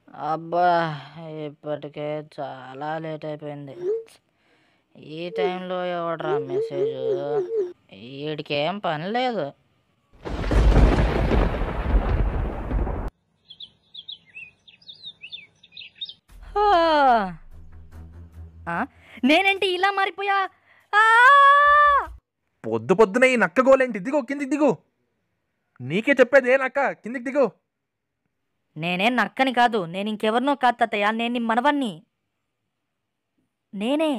అబ్బా ఇప్పటికే చాలా లేట్ అయిపోయింది ఈ టైంలో ఎవడరా మెసేజ్ వీడికి ఏం పని లేదు హా. ఆ, నేనేంటి ఇలా మారిపోయా ఆ! పొద్దు పొద్దున ఈ నక్క గోలేంటి దిగు కిందికి దిగు నీకే చెప్పేది ఏ నక్క కిందికి దిగు నేనేం నక్కని కాదు నేను ఇంకెవరినో కాదు తాతయ్య నేను నీ మనవన్ని నేనే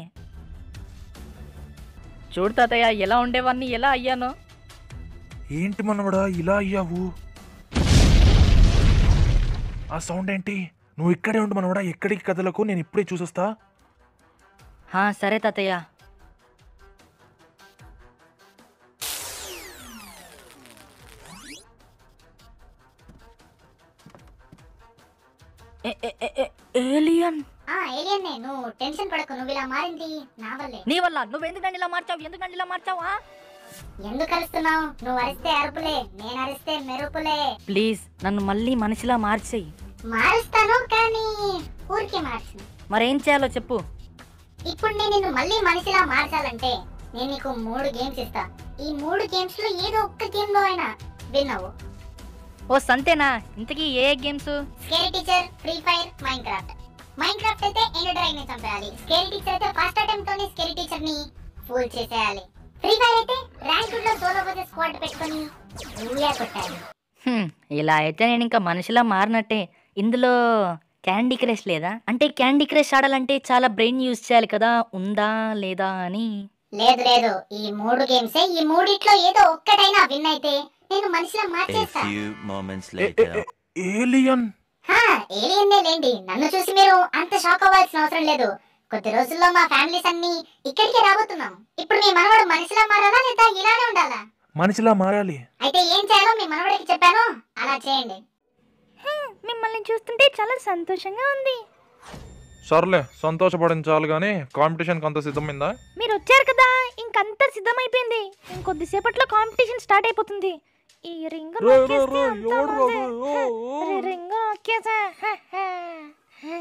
చూడు తాతయ్య ఎలా ఉండేవాడిని ఎలా అయ్యానో ఏంటి మనవడా ఇలా అయ్యావు ఆ సౌండ్ ఏంటి నువ్వు ఇక్కడే ఉండు మనవడా ఎక్కడికి కదలకు నేను ఇప్పుడే చూసొస్తా హా, సరే తాతయ్య ఏ- ఏ- ఏ- ఏ- ఏలియన్ ఆ ఏలియన్నే నువ్వు టెన్షన్ పడకు నువ్వు ఇలా మారింది నా వల్లే నీ వల్ల నువ్వు ఎందుకు నన్ను ఇలా మార్చావు ఎందుకు నన్ను ఇలా మార్చావు ఆ? ఎందుకు అరుస్తున్నావు నువ్వు అరిస్తే అరుపులే నేను అరిస్తే మెరుపులే ప్లీజ్ నన్ను మళ్ళీ మనిషిలా మార్చేయి మారుస్తాను కానీ ఊరికే మార్చు మరేం చేయాలో చెప్పు ఇప్పుడు నేను నిన్ను మళ్ళీ మనిషిలా మార్చాలంటే నేను నీకు మూడు గేమ్స్ ఇస్తా ఈ మూడు గేమ్స్ లో ఏదో ఒక్క గేమ్ లో అయినా విన్ అవ్వు ఓ సంతేనా ఇంతకీ ఏ games Scary Teacher Free Fire Minecraft Minecraft అయితే ఎండ్ డ్రాగన్ ని చంపేయాలి స్కేరీ టీచర్ అయితే ఫస్ట్ అటెంప్ట్ తోనే స్కేరీ టీచర్ ని ఫూల్ చేసేయాలి ఫ్రీ ఫైర్ అయితే ర్యాంక్ లో సోలో వర్సెస్ స్క్వాడ్ పెట్టుకొని ఊయా కొట్టాలి హ్మ్, ఇలా అయితే నేను ఇంకా మనిషిలా మారినట్టే ఇందులో క్యాండీ క్రష్ లేదా అంటే క్యాండీ క్రష్ ఆడాలంటే చాలా బ్రెయిన్ యూజ్ చేయాలి కదా ఉందా లేదా అని లేదు లేదు ఈ మూడు గేమ్స్ ఈ మూడిట్లో ఏదో ఒక్కటైనా విన్ అయితే నేను మనిషిలా A మార్చేస్తా few moments a- a- later. A- alien హా ఏలియన్నే లేండి నన్ను చూసి మీరు అంత షాక్ అవ్వాల్సిన అవసరం లేదు కొద్ది రోజుల్లో మా ఫ్యామిలీస్ అన్ని ఇక్కడికి రాబోతున్నాం ఇప్పుడు మీ మనవడు మనిషిలా మారాలా లేదా ఇలానే ఉండాలా మనిషిలా మారాలి అయితే ఏం చేయాలో మీ మనవడికి చెప్పాను అలా చేయండి మిమ్మల్ని చూస్తుంటే చాలా సంతోషంగా ఉంది సర్లే సంతోషపడడం చాలు కానీ కాంపిటీషన్కి అంత సిద్ధమైందా మీరు వచ్చారు కదా ఇంకంతా సిద్ధమైపోయింది ఇంకొద్దిసేపట్లో కాంపిటీషన్ స్టార్ట్ అయిపోతుంది ఈ రింగ్ రే, రే, రే, ఎవడ్రా అది? ఓ, ఓ. రింగ్ నొక్కేసా హ, హ, హ.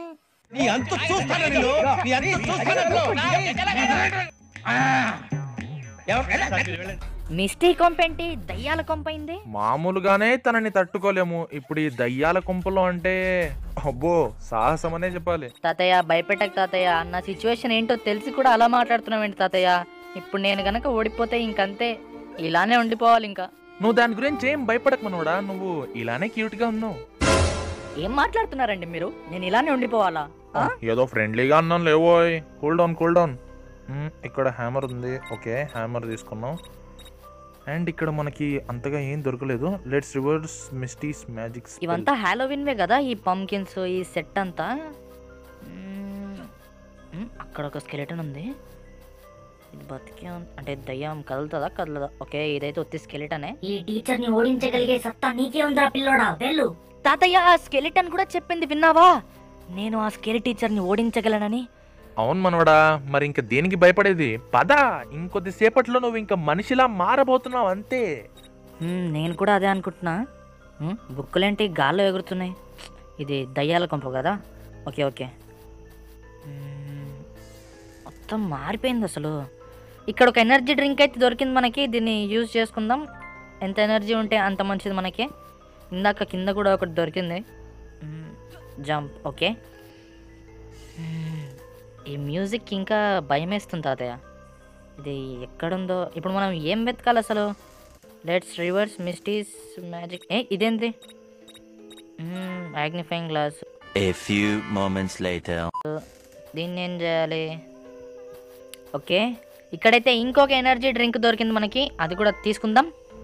మిస్టీ కొంపేంటి దయ్యాల కొంపైంది మామూలుగానే తనని తట్టుకోలేము ఇప్పుడు ఈ దయ్యాల కుంపలో అంటే అబ్బో సాహసం అనే చెప్పాలి తాతయ్య భయపెట్టక తాతయ్య నా సిచ్యువేషన్ ఏంటో తెలిసి కూడా అలా మాట్లాడుతున్నావేంటి తాతయ్య ఇప్పుడు నేను గనక ఓడిపోతే ఇంకంతే ఇలానే ఉండిపోవాలి ఇంకా నువ్వు దాని గురించి ఏం భయపడక మనోడా నువ్వు ఇలానే క్యూట్ గా ఉన్నావు ఏం మాట్లాడుతున్నారండి మీరు నేను ఇలానే ఉండిపోవాలా ఆ? ఏదో ఫ్రెండ్లీగా అన్నాను లేవోయ్ కూల్ డౌన్ కూల్ డౌన్ ఇక్కడ హ్యామర్ ఉంది ఓకే హ్యామర్ తీసుకున్నాం అండ్ ఇక్కడ మనకి అంతగా ఏం దొరకలేదు లెట్స్ రివర్స్ మిస్టీస్ మ్యాజిక్స్ ఇవంతా హాలోవిన్వే కదా ఈ పంకిన్స్ ఈ సెట్ అంతా మ్మ్. మ్మ్, అక్కడ ఒక స్కెలిటన్ ఉంది ఇది బతికే ఉం- అంటే దయ్యం కదులుతుందా కదలదా ఓకే ఇదైతే ఒత్తి స్కెలిటనే ఈ టీచర్ ని ఓడించగలిగే సత్తా నీకే ఉందా పిల్లోడా వెళ్ళు తాతయ్య ఆ స్కెలిటన్ కూడా చెప్పింది విన్నావా నేను ఆ స్కెలి టీచర్ని ఓడించగలనని అవును మనవడా మరి ఇంకా దేనికి భయపడేది పద ఇంకొద్ది సేపట్లో నువ్వు ఇంకా మనిషిలా మారబోతున్నావు అంతే మ్మ్, నేను కూడా అదే అనుకుంటున్నా మ్మ్, బుక్కులేంటి గాల్లో ఎగురుతున్నాయి ఇది దయ్యాల కొంప కదా ఓకే ఓకే మ్మ్, మొత్తం మారిపోయింది అసలు ఇక్కడ ఒక ఎనర్జీ డ్రింక్ అయితే దొరికింది మనకి దీన్ని యూజ్ చేసుకుందాం ఎంత ఎనర్జీ ఉంటే అంత మంచిది మనకి ఇందాక కింద కూడా ఒకటి దొరికింది మ్మ్, జంప్ ఓకే మ్మ్, ఈ మ్యూజిక్ ఇంకా భయం వేస్తుంది తాతయ్య ఇది ఎక్కడుందో ఇప్పుడు మనం ఏం వెతకాలి అసలు లెట్స్ రివర్స్ మిస్టీస్ మ్యాజిక్ ఏ ఇదేంటి magnifying glass A few moments later. దీన్ని ఏం చేయాలి ఓకే ఇక్కడైతే ఇంకొక ఎనర్జీ డ్రింక్ దొరికింది మనకి అది కూడా తీసుకుందాం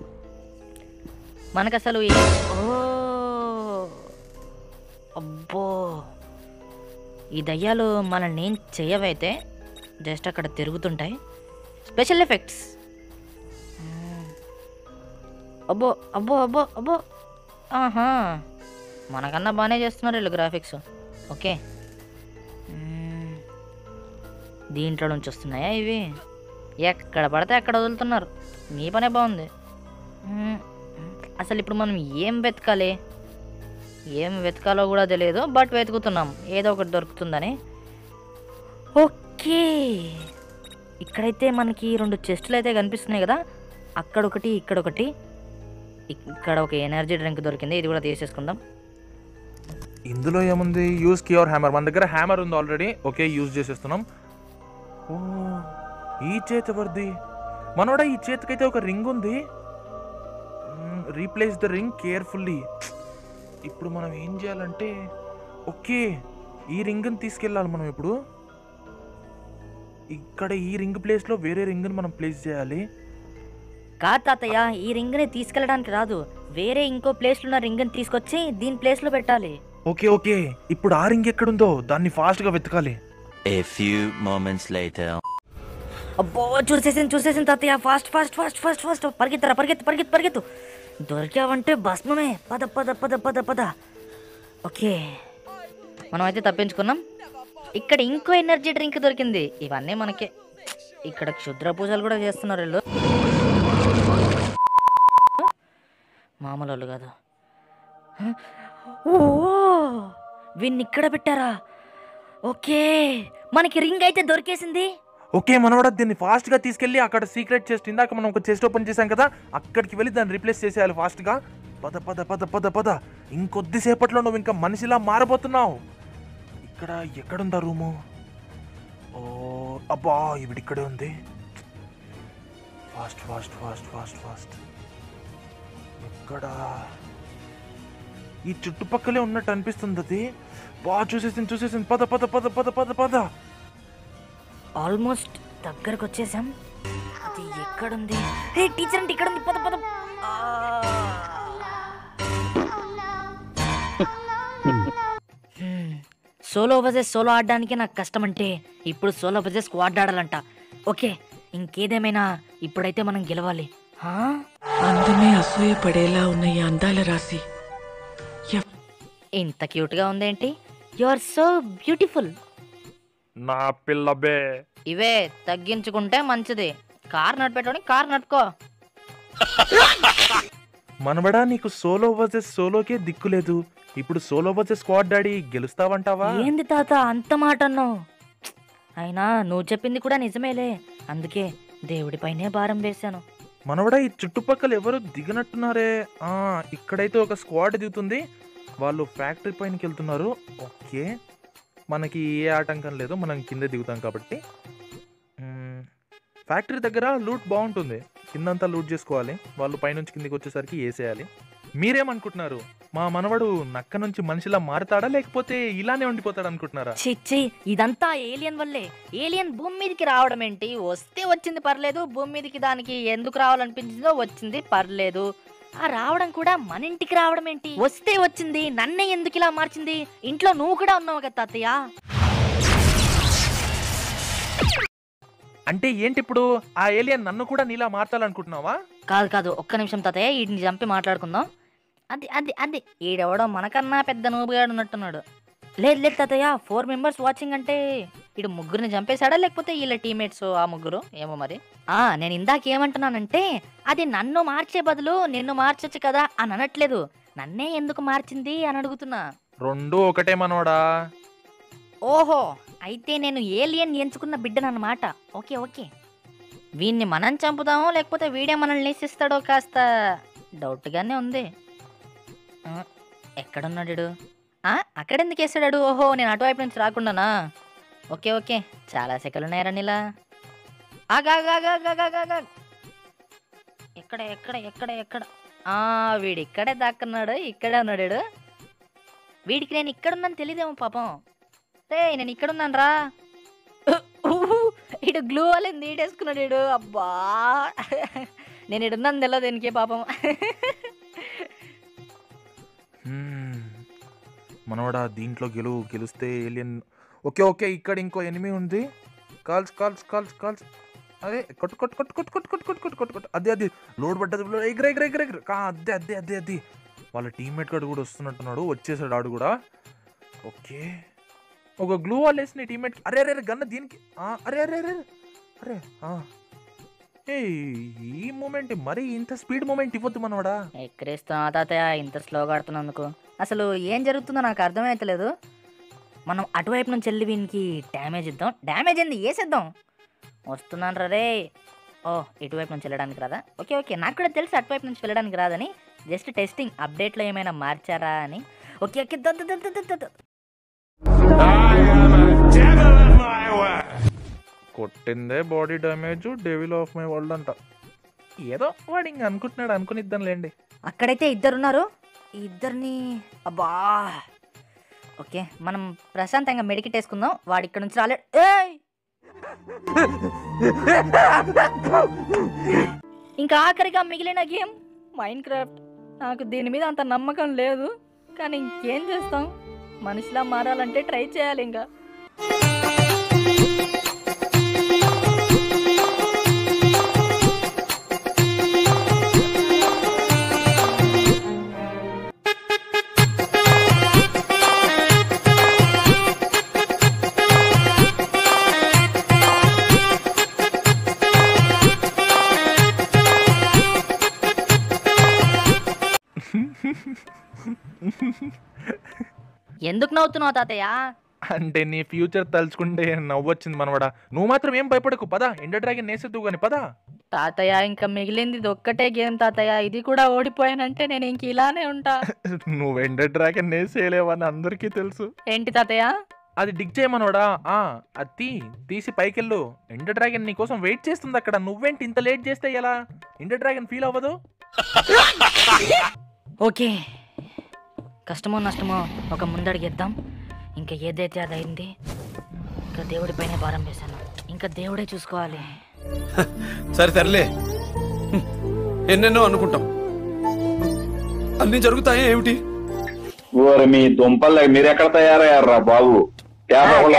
మనకు అసలు ఏ- ఓ అబ్బో ఈ దయ్యాలు మనల్ని ఏం చేయవైతే జస్ట్ అక్కడ తిరుగుతుంటాయి స్పెషల్ ఎఫెక్ట్స్ అబ్బో అబ్బో అబ్బో అబ్బో ఆహా మనకన్నా బాగానే చేస్తున్నారు వీళ్ళు గ్రాఫిక్స్ ఓకే మ్మ్. దీంట్లో నుంచి వస్తున్నాయా ఇవి ఎక్కడ పడితే అక్కడ వదులుతున్నారు మీ పనే బాగుంది మ్మ్. అసలు ఇప్పుడు మనం ఏం వెతకాలి ఏం వెతకాలో కూడా తెలియదు బట్ వెతుకుతున్నాం ఏదో ఒకటి దొరుకుతుందని ఓకే ఇక్కడైతే మనకి రెండు చెస్టులు అయితే కనిపిస్తున్నాయి కదా అక్కడొకటి ఇక్కడొకటి ఇక్కడ ఒక ఎనర్జీ డ్రింక్ దొరికింది ఇది కూడా తీసేసుకుందాం ఇందులో ఏముంది యూజ్ క్యూర్ హ్యామర్ మన దగ్గర హ్యామర్ ఉంది ఆల్రెడీ ఓకే యూజ్ చేసేస్తున్నాం ఓ ఈ చేతి ఎవరిది మనోడా ఈ చేతికైతే ఒక రింగ్ ఉంది రీప్లేస్ ద రింగ్ కేర్ఫుల్లీ ఇప్పుడు మనం ఏం చేయాలంటే ఓకే ఈ రింగ్ని తీసుకెళ్ళాలి మనం ఇప్పుడు ఇక్కడ ఈ రింగ్ ప్లేస్లో వేరే రింగ్ని మనం ప్లేస్ చేయాలి కాదు తాతయ్య ఈ రింగ్ని తీసుకెళ్ళడానికి రాదు వేరే ఇంకో ప్లేస్లో ఉన్న రింగ్ని తీసుకొచ్చి దీని ప్లేస్లో పెట్టాలి ఓకే ఓకే ఇప్పుడు ఆ రింగ్ ఎక్కడుందో దాన్ని ఫాస్ట్గా వెతకాలి A few moments later. అబ్బో చూసేసింది చూసేసింది తాతయ్య fast fast fast fast fast పరిగెత్తరా పరిగెత్తు పరిగెత్తు పరిగెత్తు దొరికావంటే భస్మమే పద పద పద పద పద ఓకే మనం అయితే తప్పించుకున్నాం ఇక్కడ ఇంకో ఎనర్జీ డ్రింక్ దొరికింది ఇవన్నీ మనకే ఇక్కడ క్షుద్ర పూజలు కూడా చేస్తున్నారు వీళ్ళు మామూలు వాళ్ళు కాదు హ? ఓ వీన్ని ఇక్కడ పెట్టారా ఓకే మనకి రింగ్ అయితే దొరికేసింది ఓకే మనవాడ దీన్ని ఫాస్ట్ గా తీసుకెళ్లి అక్కడ సీక్రెట్ చెస్ట్ ఇందాక మనం ఒక చెస్ట్ ఓపెన్ చేసాం కదా అక్కడికి వెళ్ళి దాన్ని రీప్లేస్ చేసేయాలి ఫాస్ట్ గా పద పద పద పద పద ఇంకొద్దిసేపట్లో నువ్వు ఇంకా మనిషిలా మారబోతున్నావు ఇక్కడ ఎక్కడుందా రూము ఓ అబ్బా ఇవిడ ఇక్కడే ఉంది fast fast fast fast fast ఎక్కడ ఈ చుట్టుపక్కలే ఉన్నట్టు అనిపిస్తుంది అది బాగా చూసేసింది చూసేసింది పద పద పద పద పద పద ఆల్మోస్ట్ దగ్గరకు వచ్చేసాం అది ఎక్కడుంది హే టీచర్ అంటే ఇక్కడ ఉంది పద పద ఆ. హ్మ్. సోలో వర్సెస్ సోలో ఆడడానికి నాకు కష్టం అంటే ఇప్పుడు సోలో వర్సెస్ స్క్వాడ్ ఆడాలంట ఓకే ఇంకేదేమైనా ఇప్పుడైతే మనం గెలవాలి హా? అందమే అసూయపడేలా ఉన్న ఈ అందాల రాశి ఎవ్- ఇంత క్యూట్గా ఉందేంటి యు ఆర్ సో బ్యూటిఫుల్ నా పిల్లబే ఇవే తగ్గించుకుంటే మంచిది కార్ నడిపెట్టుకొని కార్ నడుకో మనబడా నీకు సోలో వర్సెస్ సోలోకే దిక్కులేదు ఇప్పుడు సోలో వర్సెస్ స్క్వాడ్ డాడీ గెలుస్తావంటావా ఏంది తాత అంత మాట అన్నావు అయినా నువ్వు చెప్పింది కూడా నిజమేలే అందుకే దేవుడిపైనే భారం వేశాను మనవడా ఈ చుట్టుపక్కల ఎవరు దిగనట్టున్నారే ఆ ఇక్కడైతే ఒక స్క్వాడ్ దిగుతుంది వాళ్ళు ఫ్యాక్టరీ పైనకి వెళ్తున్నారు ఓకే మనకి ఏ ఆటంకం లేదు మనం కింద దిగుతాం కాబట్టి మ్మ్. ఫ్యాక్టరీ దగ్గర లూట్ బాగుంటుంది కిందంతా లూట్ చేసుకోవాలి వాళ్ళు పైనుంచి కిందికి వచ్చేసరికి వేసేయాలి మీరేమనుకుంటున్నారు మా మనవడు నక్క నుంచి మనిషిలా మారుతాడా లేకపోతే ఇలానే ఉండిపోతాడు అనుకుంటున్నారా చిచ్చి ఇదంతా ఏలియన్ వల్లే ఏలియన్ భూమి మీదకి రావడం ఏంటి వస్తే వచ్చింది పర్లేదు భూమి మీదకి దానికి ఎందుకు రావాలనిపించిందో వచ్చింది పర్లేదు ఆ రావడం కూడా మన ఇంటికి రావడం ఏంటి వస్తే వచ్చింది నన్నే ఎందుకు ఇలా మార్చింది ఇంట్లో నువ్వు కూడా ఉన్నావు కదా తాతయ్య అంటే ఏంటి ఇప్పుడు ఆ ఏలియన్ నన్ను కూడా నీలా మార్చాలనుకుంటున్నావా కాదు కాదు ఒక్క నిమిషం తాతయ్య వీటిని చంపి మాట్లాడుకుందాం అది అది అది ఈడెవడో మనకన్నా పెద్ద నూబుగాడు ఉన్నట్టున్నాడు లేదు లేదు తాతయ్య ఫోర్ మెంబర్స్ వాచింగ్ అంటే ఇడు ముగ్గురిని చంపేశాడా లేకపోతే వీళ్ళ టీమేట్స్ ఆ ముగ్గురు ఏమో మరి ఆ నేను ఇందాక ఏమంటున్నానంటే అది నన్ను మార్చే బదులు నిన్ను మార్చొచ్చు కదా అని అనట్లేదు నన్నే ఎందుకు మార్చింది అని అడుగుతున్నా రెండు ఒకటే మనవడా ఓహో అయితే నేను ఏలియన్ ఎంచుకున్న బిడ్డనన్నమాట ఓకే ఓకే వీన్ని మనం చంపుదామో లేకపోతే వీడే మనల్ని నేసిస్తాడో కాస్త డౌట్గానే ఉంది ఆ, ఎక్కడున్నాడు ఈడు? ఆ అక్కడెందుకు వేసాడు ఓహో నేను అటువైపు నుంచి రాకుండానా ఓకే ఓకే చాలా సెకలు ఉన్నాయరా నీలా ఆగాగాగాగాగాగా ఎక్కడ ఎక్కడ ఎక్కడ ఎక్కడ ఆ వీడు ఇక్కడే దాక్కున్నాడు ఇక్కడే ఉన్నాడు వీడు. వీడికి నేను ఇక్కడున్నాను తెలియదేమో పాపం రే నేను ఇక్కడ ఉన్నాను రా ఇడు గ్లూ వాళ్ళని నీడేసుకున్నాడు ఇడు అబ్బా నేను ఇడున్నాను తెలియదు దేనికే పాపం హ్మ్. మనవడా దీంట్లో గెలు గెలిస్తే ఏలియన్ ఓకే ఓకే ఇక్కడ ఇంకో ఎనిమి ఉంది కాల్స్ కాల్స్ కాల్స్ కాల్స్ అదే కొట్టు కొట్టు కొట్టు కొట్టు కొట్టు కొట్టు కొట్టు కొట్టు కొట్టు కొట్టు అదే అది లోడ్ పడ్డది లో- ఎగిరి ఎగిరి ఎగిరి ఎగిరి కా అదే అదే అదే అది వాళ్ళ టీమ్మేట్ గాడు కూడా వస్తున్నట్టున్నాడు వచ్చేసాడు ఆడు కూడా ఓకే ఒక గ్లూ వాల్ వేసిన టీమ్మేట్ అరే అరే అరే గన్న దీనికి ఆ, అరే అరే అరే అరే ఆ. ఏ ఈ మూమెంట్ మరీ ఇంత స్పీడ్ మూమెంట్ ఇవ్వద్దు మనవాడా ఎక్కడేస్తున్నా తాతయ్య ఇంత స్లోగా ఆడుతున్నందుకు అసలు ఏం జరుగుతుందో నాకు అర్థమైతలేదు మనం అటువైపు నుంచి వెళ్ళి వీనికి డ్యామేజ్ ఇద్దాం డ్యామేజ్ ఏంది వేసేద్దాం వస్తున్నాను రే ఓ ఇటువైపు నుంచి వెళ్ళడానికి రాదా ఓకే ఓకే నాకు కూడా తెలుసు అటువైపు నుంచి వెళ్ళడానికి రాదని జస్ట్ టెస్టింగ్ అప్డేట్లో ఏమైనా మార్చారా అని ఓకే ఓకే ద- ద- ద- ద- ద- ద- కొట్టిందే body damage devil of my world అంట ఏదో వాడు ఇంక అనుకుంటున్నాడు అనుకునిద్దాం లేండి అక్కడైతే ఇద్దరు ఉన్నారు ఈ ఇద్దరిని అబ్బా ఓకే మనం ప్రశాంతంగా మెడికిట్ వేసుకుందాం వాడు ఇక్కడ నుంచి రాలేడు ఏయ్! ఇంకా ఆఖరిగా మిగిలిన గేమ్ మైండ్ క్రాఫ్ట్ నాకు దీని మీద అంత నమ్మకం లేదు కానీ ఇంకేం చేస్తాం మనిషిలా మారాలంటే ట్రై చేయాలి ఇంకా ఎందుకు నవ్వుతున్నావు తాతయ్య అంటే నీ ఫ్యూచర్ తలుచుకుంటే నవ్వొచ్చింది మనవాడా నువ్వు మాత్రం ఏం భయపడకు పదా ఎండ డ్రాగన్ నేసేద్దు కానీ పదా తాతయ్య ఇంకా మిగిలింది ఇది ఒక్కటే గేమ్ తాతయ్య ఇది కూడా ఓడిపోయానంటే నేను ఇంక ఇలానే ఉంటా నువ్వు ఎండ డ్రాగన్ నేసేయలేవని అందరికీ తెలుసు ఏంటి తాతయ్య అది డిగ్ చేయమనోడా ఆ అది తీ తీసి పైకెళ్ళు ఎండ డ్రాగన్ నీకోసం వెయిట్ చేస్తుంది అక్కడ నువ్వేంటి ఇంత లేట్ చేస్తే ఎలా ఎండ డ్రాగన్ ఫీల్ అవ్వదు ఓకే కష్టమో నష్టమో ఒక ముందడిగేద్దాం ఇంకా ఏదైతే అది అయింది ఇంకా దేవుడిపైనే భారం వేశాను ఇంకా దేవుడే చూసుకోవాలి సరే తరలే ఎన్నెన్నో అనుకుంటాం అన్ని జరుగుతాయా ఏమిటి ఓరి మీ దుంపలు మీరెక్కడ తయారయ్యారా బాబు తేడా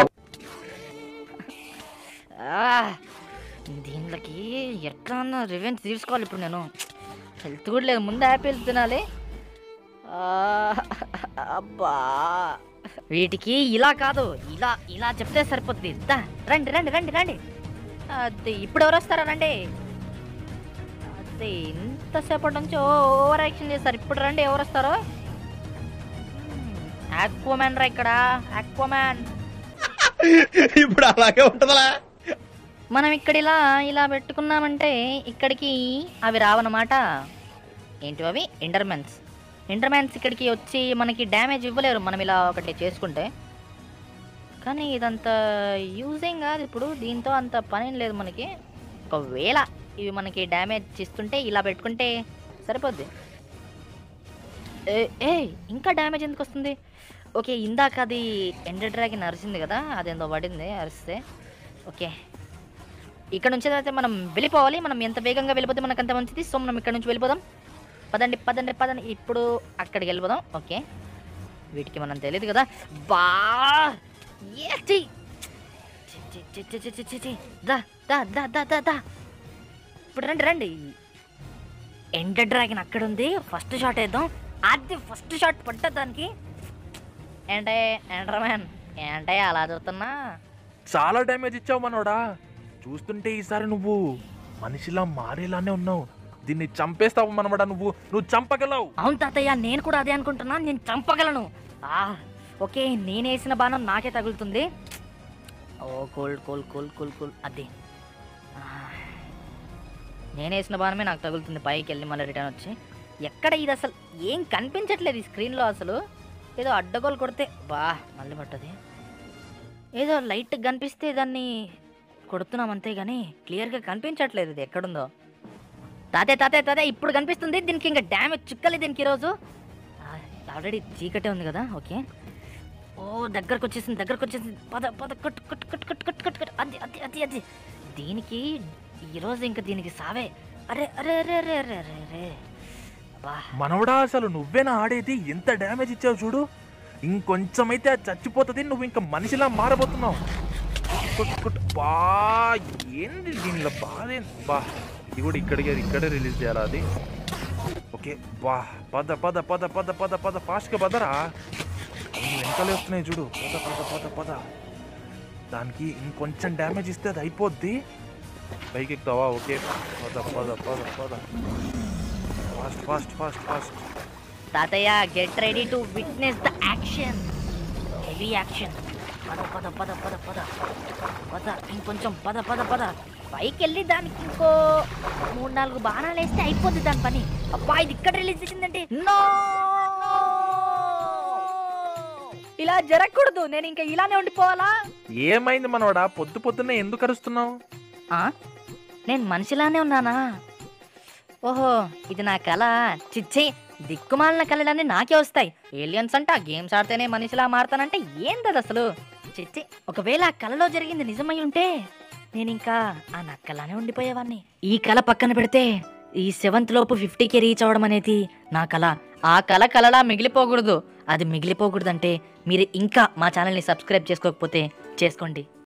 ఆ, దీనికి ఎట్లా రివెంజ్ తీసుకోవాలి ఇప్పుడు నేను హెల్త్ కూడా లేదు ముందు యాపిల్ తినాలి ఆ, అబ్బా వీటికి ఇలా కాదు ఇలా ఇలా చెప్తే సరిపోద్ది దా, రండి రండి రండి రండి అది ఇప్పుడు ఎవరు వస్తారా రండి అది ఇంతసేపటి నుంచి ఓవర్ యాక్షన్ చేస్తారు ఇప్పుడు రండి ఎవరు వస్తారో ఆక్వామ్యాన్ రా ఇక్కడ ఆక్వామ్యాన్ ఇప్పుడు అలాగే ఉంటదా మనం ఇక్కడ ఇలా ఇలా పెట్టుకున్నామంటే ఇక్కడికి అవి రావన్నమాట ఏంటి అవి ఇంటర్మెన్స్ ఇంటర్మెన్స్ ఇక్కడికి వచ్చి మనకి డ్యామేజ్ ఇవ్వలేరు మనం ఇలా ఒకటి చేసుకుంటే కానీ ఇదంత యూజింగ్ కాదు ఇప్పుడు దీంతో అంత పని ఏం లేదు మనకి ఒకవేళ ఇవి మనకి డ్యామేజ్ ఇస్తుంటే ఇలా పెట్టుకుంటే సరిపోద్ది ఏ ఏ ఇంకా డ్యామేజ్ ఎందుకు వస్తుంది ఓకే ఇందాక అది ఎండర్ డ్రాగన్ అరిసింది కదా అదేందో పడింది అరిస్తే ఓకే ఇక్కడ నుంచి అయితే మనం వెళ్ళిపోవాలి మనం ఎంత వేగంగా వెళ్ళిపోతే మనకు అంత మంచిది సో మనం ఇక్కడ నుంచి వెళ్ళిపోదాం పదండి పదండి పదండి ఇప్పుడు అక్కడికి వెళ్ళిపోదాం ఓకే వీటికి మనం తెలియదు కదా బా ఏటి! చి, చి, చి, చి, చి, చి, చి, చి. దా దా దా దా దా దా ఇప్పుడు రండి రండి ఎండర్ డ్రాగన్ అక్కడ ఉంది ఫస్ట్ షాట్ వేద్దాం అది ఫస్ట్ షాట్ పడ్డ దానికి ఏంటే ఎండర్ మ్యాన్ ఏంటే అలా చూస్తున్నా చాలా డ్యామేజ్ ఇచ్చావు మనోడా చూస్తుంటే ఈసారి నువ్వు మనిషిలా మారేలానే ఉన్నావు దీన్ని చంపేస్తావు మనమాట నువ్వు నువ్వు చంపగలవు అవును తాతయ్య నేను కూడా అదే అనుకుంటున్నా నేను చంపగలను ఆ, ఓకే నేను వేసిన బాణం నాకే తగులుతుంది ఓ cool cool cool cool cool అది ఆ, నేను వేసిన బాణమే నాకు తగులుతుంది పైకి వెళ్ళి మళ్ళీ రిటర్న్ వచ్చి ఎక్కడ ఇది అసలు ఏం కనిపించట్లేదు ఈ స్క్రీన్లో అసలు ఏదో అడ్డగోలు కొడితే బా మళ్ళీ పట్టది ఏదో లైట్ కనిపిస్తే దాన్ని కొడుతున్నాం అంతే కానీ క్లియర్గా కనిపించట్లేదు ఇది ఎక్కడుందో తాతే తాతే తాతే ఇప్పుడు కనిపిస్తుంది దీనికి ఇంకా డ్యామేజ్ చిక్కలేదు దీనికి ఈరోజు ఆల్రెడీ చీకటే ఉంది కదా ఓకే ఓ దగ్గరకు వచ్చేసింది దగ్గరకు వచ్చేసింది పద పద cut cut cut cut cut cut cut అది అది అది అది దీనికి ఈరోజు ఇంకా దీనికి సావే అరే అరే అరే అరే అరే అరే అరే బా మనవడా అసలు నువ్వేనా ఆడేది ఎంత డ్యామేజ్ ఇచ్చావు చూడు ఇంకొంచెం అయితే అది చచ్చిపోతుంది నువ్వు ఇంకా మనిషిలా మారబోతున్నావు కుట్ కుట్ బా ఏంది దీనిలో బాధ ఏంది? బా ఇది కూడా ఇక్కడికి ఇక్కడే రిలీజ్ చేయాలా అది ఓకే బా పద పద పద పద పద పద ఫాస్ట్గా పదరా అవి వెనకాలే వస్తున్నాయి చూడు పద పద పద పద దానికి ఇంకొంచెం డ్యామేజ్ ఇస్తే అది అయిపోద్ది పైకి ఎక్కుతావా ఓకే పద పద పద పద ఫాస్ట్ ఫాస్ట్ ఫాస్ట్ ఫాస్ట్ తాతయ్య get ready to witness the action heavy action పద పద పద పద పద పద ఇంకొంచెం పద పద పద పైకి వెళ్ళి దానికి ఇంకో మూడు నాలుగు బాణాలు వేస్తే అయిపోద్ది దాని పని అబ్బా ఇది ఇక్కడ రిలీజ్ చేసిందంటే నో ఇలా జరగకూడదు నేను ఇంకా ఇలానే ఉండిపోవాలా ఏమైంది మనవాడా పొద్దు పొద్దున్నే ఎందుకు అరుస్తున్నావు ఆ? నేను మనిషిలానే ఉన్నానా ఓహో ఇది నా కళ చిచ్చి దిక్కుమాలిన కళలన్నీ నాకే వస్తాయి ఏలియన్స్ అంట గేమ్స్ ఆడితేనే మనిషిలా మారతానంటే ఏందది అసలు చిచ్చి ఒకవేళ ఆ కళలో జరిగింది నిజమై ఉంటే నేను ఇంకా ఆ నక్కలానే ఉండిపోయేవాడిని ఈ కళ పక్కన పెడితే ఈ సెవెంత్ లోపు ఫిఫ్టీకి రీచ్ అవ్వడం అనేది నా కళ ఆ కళ కళలా మిగిలిపోకూడదు అది మిగిలిపోకూడదంటే మీరు ఇంకా మా ఛానల్ని సబ్స్క్రైబ్ చేసుకోకపోతే చేసుకోండి